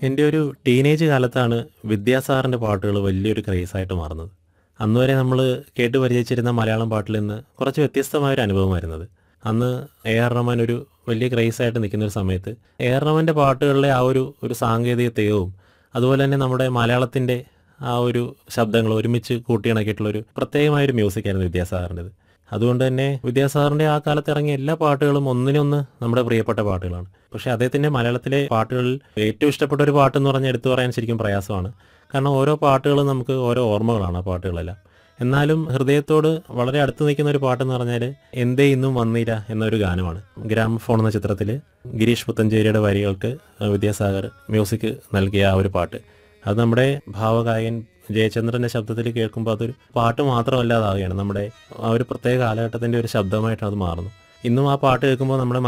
എൻ്റെ ഒരു ടീനേജ് കാലത്താണ് വിദ്യാസാറിൻ്റെ പാട്ടുകൾ വലിയൊരു ക്രേസായിട്ട് മാറുന്നത് അന്ന് വരെ നമ്മൾ കേട്ട് പരിചയിച്ചിരുന്ന മലയാളം പാട്ടിൽ നിന്ന് കുറച്ച് വ്യത്യസ്തമായൊരു അനുഭവമായിരുന്നത് അന്ന് എ ആർ റഹ്മാൻ ഒരു വലിയ ക്രേസായിട്ട് നിൽക്കുന്ന ഒരു സമയത്ത് എ ആർ റഹ്മാൻ്റെ പാട്ടുകളിലെ ആ ഒരു ഒരു സാങ്കേതിക തെയവും അതുപോലെ തന്നെ നമ്മുടെ മലയാളത്തിൻ്റെ ആ ഒരു ശബ്ദങ്ങൾ ഒരുമിച്ച് കൂട്ടിയിണക്കിയിട്ടുള്ള ഒരു പ്രത്യേകമായൊരു മ്യൂസിക്കായിരുന്നു വിദ്യാസാഗറിൻ്റെത് അതുകൊണ്ട് തന്നെ വിദ്യാസാഗറിൻ്റെ ആ കാലത്ത് ഇറങ്ങിയ എല്ലാ പാട്ടുകളും ഒന്നിനൊന്ന് നമ്മുടെ പ്രിയപ്പെട്ട പാട്ടുകളാണ് പക്ഷേ അദ്ദേഹത്തിൻ്റെ മലയാളത്തിലെ പാട്ടുകളിൽ ഏറ്റവും ഇഷ്ടപ്പെട്ട ഒരു പാട്ടെന്ന് പറഞ്ഞാൽ എടുത്തു പറയാൻ ശരിക്കും പ്രയാസമാണ് കാരണം ഓരോ പാട്ടുകളും നമുക്ക് ഓരോ ഓർമ്മകളാണ് ആ പാട്ടുകളെല്ലാം എന്നാലും ഹൃദയത്തോട് വളരെ അടുത്ത് നിൽക്കുന്ന ഒരു പാട്ടെന്ന് പറഞ്ഞാൽ എന്തേ ഇന്നും വന്നില്ല എന്നൊരു ഗാനമാണ് ഗ്രാമഫോൺ എന്ന ചിത്രത്തിൽ ഗിരീഷ് പുത്തഞ്ചേരിയുടെ വരികൾക്ക് വിദ്യാസാഗർ മ്യൂസിക് നൽകിയ ആ ഒരു പാട്ട് അത് നമ്മുടെ ഭാവഗായകൻ ജയചന്ദ്രന്റെ ശബ്ദത്തിൽ കേൾക്കുമ്പോൾ അതൊരു പാട്ട് മാത്രമല്ലാതാവുകയാണ് നമ്മുടെ ആ ഒരു പ്രത്യേക കാലഘട്ടത്തിന്റെ ഒരു ശബ്ദമായിട്ട് അത് മാറുന്നു ഇന്നും ആ പാട്ട് കേൾക്കുമ്പോൾ നമ്മുടെ